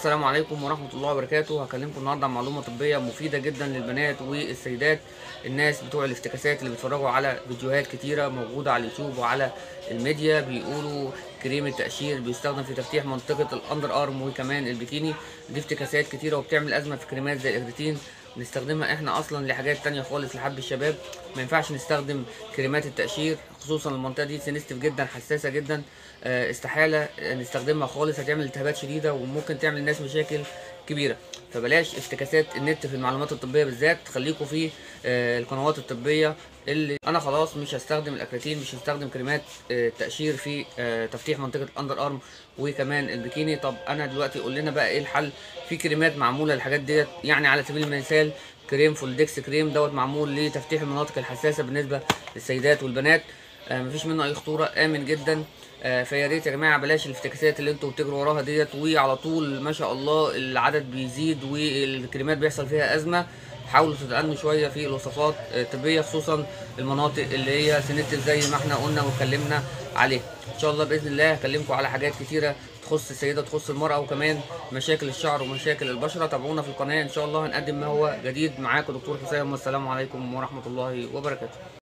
السلام عليكم ورحمة الله وبركاته هكلمكم النهاردة عن معلومة طبية مفيدة جدا للبنات والسيدات الناس بتوع الافتكاسات اللي بيتفرجوا على فيديوهات كتيرة موجودة على اليوتيوب وعلى الميديا بيقولوا كريم التقشير بيستخدم في تفتيح منطقة الأندر أرم وكمان البيكيني دي افتكاسات كتيرة وبتعمل أزمة في كريمات زي الإغريتين بنستخدمها احنا اصلا لحاجات تانية خالص لحب الشباب ما ينفعش نستخدم كريمات التقشير خصوصا المنطقه دي سنستيف جدا حساسه جدا آه، استحاله نستخدمها خالص هتعمل التهابات شديده وممكن تعمل للناس مشاكل كبيره فبلاش افتكاسات النت في المعلومات الطبيه بالذات خليكم في آه، القنوات الطبيه اللي انا خلاص مش هستخدم الاكراتين مش هستخدم كريمات آه، تقشير في آه، تفتيح منطقه الاندر ارم وكمان البikini طب انا دلوقتي قول لنا بقى ايه الحل في كريمات معموله للحاجات ديت يعني على سبيل المثال كريم فولدكس كريم دوت معمول لتفتيح المناطق الحساسه بالنسبه للسيدات والبنات آه مفيش منه اي خطوره امن جدا آه فيا ريت يا جماعه بلاش الافتكاسات اللي انتوا بتجروا وراها ديت وعلى طول ما شاء الله العدد بيزيد والكريمات بيحصل فيها ازمه حاولوا تتأنوا شويه في الوصفات الطبيه خصوصا المناطق اللي هي سنتف زي ما احنا قلنا واتكلمنا عليها ان شاء الله باذن الله هكلمكم على حاجات كتيره تخص السيده تخص المراه وكمان مشاكل الشعر ومشاكل البشره تابعونا في القناه ان شاء الله هنقدم ما هو جديد معاكم دكتور حسام والسلام عليكم ورحمه الله وبركاته